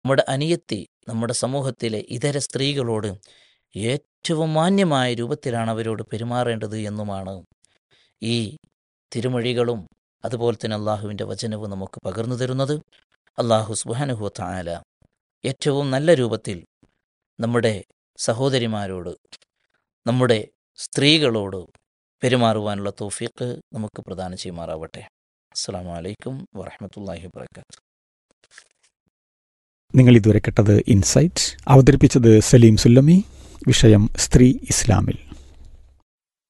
നമ്മുടെ അനിയത്തി നമ്മുടെ സമൂഹത്തിലെ ഇതര സ്ത്രീകളോട് ഏറ്റവും മാന്യമായ രൂപത്തിലാണ് അവരോട് പെരുമാറേണ്ടത് എന്നുമാണ് ഈ തിരുമൊഴികളും അതുപോലെ തന്നെ അള്ളാഹുവിൻ്റെ വചനവും നമുക്ക് പകർന്നു തരുന്നത് അള്ളാഹു സുബാനുഹു താല ഏറ്റവും നല്ല രൂപത്തിൽ നമ്മുടെ സഹോദരിമാരോട് നമ്മുടെ സ്ത്രീകളോട് പെരുമാറുവാനുള്ള തോഫീക്ക് നമുക്ക് പ്രദാനം ചെയ്യുമാറാവട്ടെ അസ്സാം വലൈക്കും വറഹമത്തല്ലാഹി വാത്തു നിങ്ങൾ ഇതുവരെ കേട്ടത് ഇൻസൈറ്റ് അവതരിപ്പിച്ചത് സലീം സുല്ലമി വിഷയം സ്ത്രീ ഇസ്ലാമിൽ